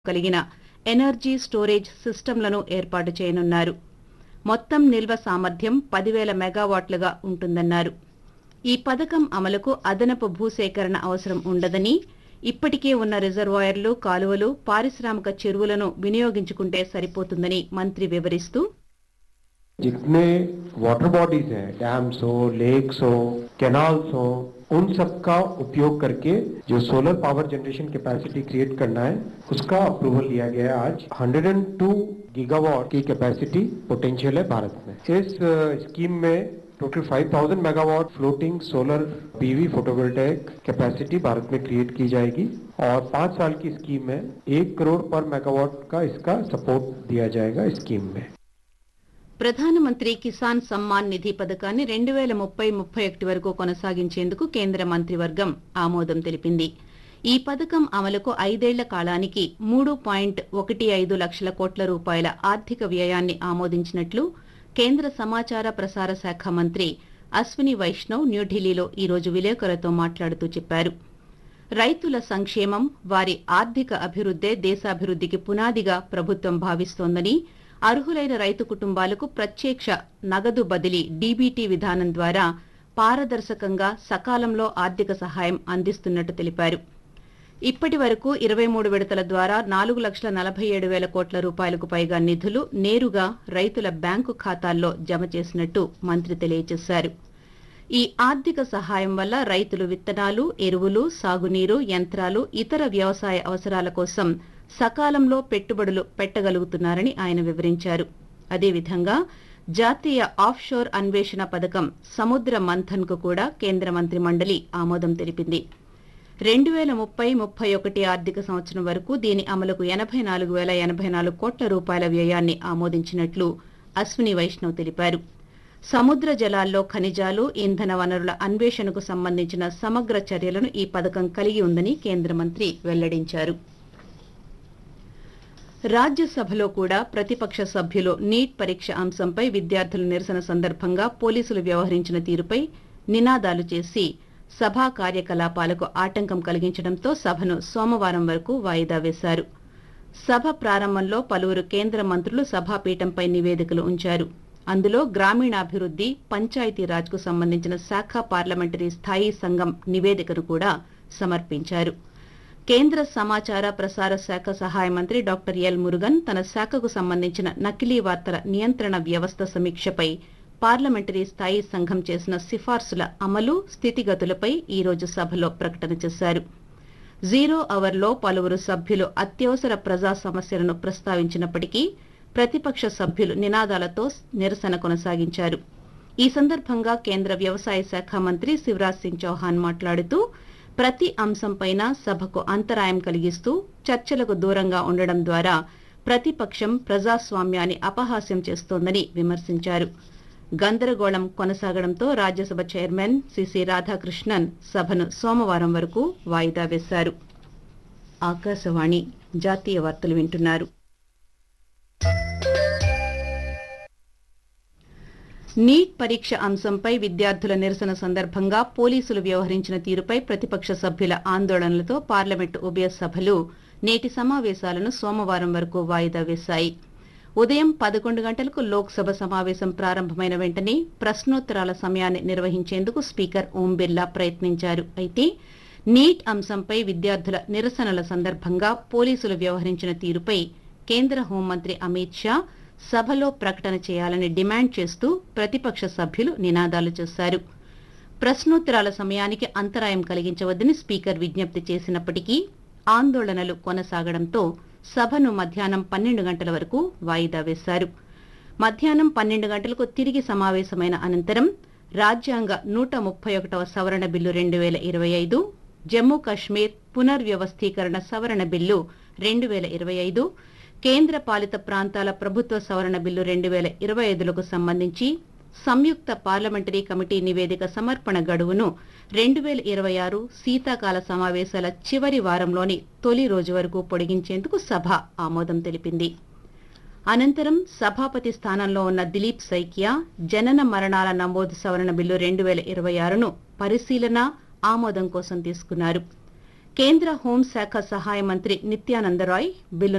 కలిగిన energy storage సిస్టంలను ఏర్పాటు చేయనున్నారు మొత్తం నిల్వ సామర్థ్యం పదివేల మెగావాట్లుగా ఉంటుందన్నారు ఈ పథకం అమలుకు అదనపు భూసేకరణ అవసరం ఉండదని ఇప్పటికే ఉన్న రిజర్వాయర్లు కాలువలు పారిశ్రామిక చెరువులను వినియోగించుకుంటే సరిపోతుందని మంత్రి వివరిస్తూ जितने वाटर बॉडीज हैं डैम्स हो लेक्स हो कैनाल्स हो उन सब का उपयोग करके जो solar power generation capacity create करना है उसका अप्रूवल लिया गया है आज 102 गीगावाट की कैपेसिटी पोटेंशियल है भारत में इस अ, स्कीम में total 5000 megawatt floating solar P V photovoltaic capacity Bharat में क्रिएट की जाएगी और पाँच साल की स्कीम में एक करोड़ पर मेगावाट का इसका सपोर्ट दिया जाएगा स्कीम में ప్రధానమంత్రి కిసాన్ సమ్మాన్ నిధి పథకాన్ని రెండు వేల ముప్పై ముప్పై ఒకటి వరకు కొనసాగించేందుకు కేంద్ర మంత్రివర్గం ఆమోదం తెలిపింది ఈ పథకం అమలుకు ఐదేళ్ల కాలానికి మూడు పాయింట్ ఒకటి ఐదు లక్షల కోట్ల రూపాయల ఆర్థిక వ్యయాన్ని ఆమోదించినట్లు కేంద్ర సమాచార ప్రసార శాఖ మంత్రి అశ్విని వైష్ణవ్ న్యూఢిల్లీలో ఈ రోజు విలేకరులతో మాట్లాడుతూ చెప్పారు రైతుల సంక్షేమం వారి ఆర్థిక అభివృద్దే దేశాభివృద్ధికి పునాదిగా ప్రభుత్వం భావిస్తోందని అర్హులైన రైతు కుటుంబాలకు ప్రత్యక్ష నగదు బదిలీ డీబీటీ విధానం ద్వారా పారదర్శకంగా సకాలంలో ఆర్థిక సహాయం అందిస్తున్నట్టు తెలిపారు ఇప్పటి వరకు ఇరవై మూడు విడతల ద్వారా నాలుగు లక్షల నలభై ఏడు వేల కోట్ల రూపాయలకు పైగా నిధులు నేరుగా రైతుల బ్యాంకు ఖాతాల్లో జమ చేసినట్టు మంత్రి తెలియజేశారు ఈ ఆర్థిక సహాయం వల్ల రైతులు విత్తనాలు ఎరువులు సాగునీరు యంత్రాలు ఇతర వ్యవసాయ అవసరాల కోసం సకాలంలో పెట్టుబడులు పెట్టగలుగుతున్నారని ఆయన వివరించారు అదేవిధంగా జాతీయ ఆఫ్షోర్ అన్వేషణ పథకం సముద్ర మంథన్ కు కూడా కేంద్ర మంత్రి మండలి ఆమోదం తెలిపింది రెండు వేల ముప్పై ముప్పై ఒకటి ఆర్థిక సంవత్సరం వరకు దీని అమలుకు ఎనభై నాలుగు వేల ఎనభై నాలుగు కోట్ల రూపాయల వ్యయాన్ని ఆమోదించినట్లు అశ్విని వైష్ణవ్ తెలిపారు సముద్ర జలాల్లో ఖనిజాలు ఇంధన వనరుల అన్వేషణకు సంబంధించిన సమగ్ర చర్యలను ఈ పథకం కలిగి ఉందని కేంద్ర మంత్రి వెల్లడించారు రాజ్యసభలో కూడా ప్రతిపక్ష సభ్యులు నీట్ పరీక్ష అంశంపై విద్యార్థుల నిరసన సందర్భంగా పోలీసులు వ్యవహరించిన తీరుపై నినాదాలు చేసి సభా కార్యకలాపాలకు ఆటంకం కలిగించడంతో సభను సోమవారం వరకు వాయిదా వేశారు సభ ప్రారంభంలో పలువురు కేంద్ర మంత్రులు సభాపీఠంపై నివేదికలు ఉంచారు అందులో గ్రామీణాభివృద్ది పంచాయతీరాజ్కు సంబంధించిన శాఖ పార్లమెంటరీ స్థాయీ సంఘం నివేదికను కూడా సమర్పించారు కేంద్ర సమాచార ప్రసార శాఖ సహాయ మంత్రి డాక్టర్ ఎల్ మురుగన్ తన శాఖకు సంబంధించిన నకిలీ వార్తల నియంత్రణ వ్యవస్థ సమీక్షపై పార్లమెంటరీ స్థాయీ సంఘం చేసిన సిఫార్సుల అమలు స్థితిగతులపై ఈ రోజు సభలో ప్రకటన చేశారు జీరో అవర్లో పలువురు సభ్యులు అత్యవసర ప్రజా సమస్యలను ప్రస్తావించినప్పటికీ ప్రతిపక్ష సభ్యులు నినాదాలతో నిరసన కొనసాగించారు ఈ సందర్భంగా కేంద్ర వ్యవసాయ శాఖ మంత్రి శివరాజ్ సింగ్ చౌహాన్ మాట్లాడుతూ ప్రతి అంశంపైన సభకు అంతరాయం కలిగిస్తూ చర్చలకు దూరంగా ఉండడం ద్వారా ప్రతిపక్షం ప్రజాస్వామ్యాన్ని అపహాస్యం చేస్తోందని విమర్శించారు గందరగోళం కొనసాగడంతో రాజ్యసభ చైర్మన్ సిసి రాధాకృష్ణన్ సభను సోమవారం వరకు వాయిదా వేశారు ఆకాశవాణి జాతీయ వార్తలు వింటున్నారు నీట్ పరీక్ష అంశంపై విద్యార్థుల నిరసన సందర్భంగా పోలీసులు వ్యవహరించిన తీరుపై ప్రతిపక్ష సభ్యుల ఆందోళనలతో పార్లమెంటు ఉభయ సభలు నేటి సమావేశాలను సోమవారం వరకు వాయిదా వేశాయి ఉదయం పదకొండు గంటలకు లోక్సభ సమావేశం ప్రారంభమైన వెంటనే ప్రశ్నోత్తరాల సమయాన్ని నిర్వహించేందుకు స్పీకర్ ఓం బిర్లా ప్రయత్నించారు అయితే నీట్ అంశంపై విద్యార్థుల నిరసనల సందర్భంగా పోలీసులు వ్యవహరించిన తీరుపై కేంద్ర హోంమంత్రి అమిత్ షా సభలో ప్రకటన చేయాలని డిమాండ్ చేస్తూ ప్రతిపక్ష సభ్యులు నినాదాలు చేశారు ప్రశ్నోత్తరాల సమయానికి అంతరాయం కలిగించవద్దని స్పీకర్ విజ్ఞప్తి చేసినప్పటికీ ఆందోళనలు కొనసాగడంతో సభను మధ్యాహ్నం పన్నెండు గంటల వరకు వాయిదా వేశారు మధ్యాహ్నం పన్నెండు గంటలకు తిరిగి సమావేశమైన అనంతరం రాజ్యాంగ నూట ముప్పై ఒకటవ సవరణ బిల్లు రెండు వేల ఇరవై ఐదు జమ్మూ కశ్మీర్ పునర్వ్యవస్థీకరణ సవరణ బిల్లు రెండు వేల ఇరవై ఐదు కేంద్ర పాలిత ప్రాంతాల ప్రభుత్వ సవరణ బిల్లు రెండు వేల ఇరవై ఐదులకు సంబంధించి సంయుక్త పార్లమెంటరీ కమిటీ నివేదిక సమర్పణ గడువును రెండు వేల ఇరవై ఆరు శీతాకాల సమావేశాల చివరి వారంలోని తొలి రోజు వరకు పొడిగించేందుకు సభ ఆమోదం తెలిపింది అనంతరం సభాపతి స్థానంలో ఉన్న దిలీప్ సైకియా జనన మరణాల నమోదు సవరణ బిల్లు రెండు వేల ఇరవై ఆరును పరిశీలన ఆమోదం కోసం తీసుకున్నారు కేంద్ర హోంశాఖ సహాయ మంత్రి నిత్యానంద రాయ్ బిల్లు